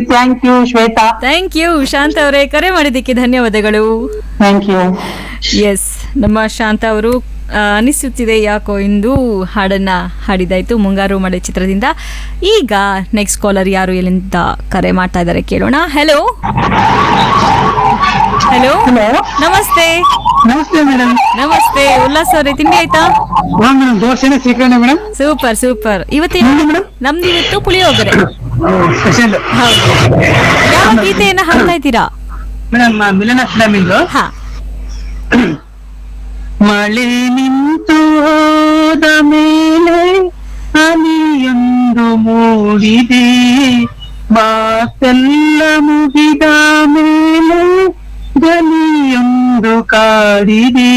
thank you Shwetha thank you Shantha ಅವರೇ ಕರೆ ಮಾಡಿದ್ದಕ್ಕೆ ಧನ್ಯವಾದಗಳು ಥ್ಯಾಂಕ್ ಯು ಎಸ್ ನಮ್ಮ ಶಾಂತ ಅವರು ಆ, ಅನಿಸುತ್ತಿದೆ ಯಾಕೋ ಎಂದು ಹಾಡನ್ನ ಹಾಡಿದಾಯ್ತು ಮುಂಗಾರು ಮಳೆ ಚಿತ್ರದಿಂದ ಈಗ ನೆಕ್ಸ್ಟ್ ಕಾಲರ್ ಯಾರು ಎಲ್ಲಿಂದ ಕರೆ ಮಾಡ್ತಾ ಇದ್ದಾರೆ ಕೇಳೋಣ ಹೆಲೋ ಹೆಲೋ ಹಲೋ ನಮಸ್ತೆ ನಮಸ್ತೆ ಮೇಡಮ್ ನಮಸ್ತೆ ಉಲ್ಲಾಸ್ ಅವರೇ ತಿಂಡಿ ಆಯ್ತಾ ಹಾ ಮೇಡಮ್ ದೋಸೆನೆ ಸ್ವೀಕರಣೆ ಮೇಡಮ್ ಸೂಪರ್ ಸೂಪರ್ ಇವತ್ತೇನು ನಿಮ್ದು ಮೇಡಮ್ ನಮ್ದು ಇವತ್ತು ಪುಳಿಯೋಗರೆ ಸ್ಪೆಷಲ್ ಹೌದು ಯಾವ ಗೀತೆಯನ್ನ ಹಾಡ್ತಾ ಇದ್ದೀರಾ ಮೇಡಮ್ ಮಿಲನ ಫಿಲಮ್ ಇಂದು ಹಾ ಮಳೆ ನಿಂತು ಹೋದ ಮೇಲೆ ಹನಿಯೊಂದು ಮೂಡಿದೆ ಮಾತೆಲ್ಲ ಮುಗಿದ ಮೇಲೆ ಗಲಿಯೊಂದು ಕಾಡಿದೆ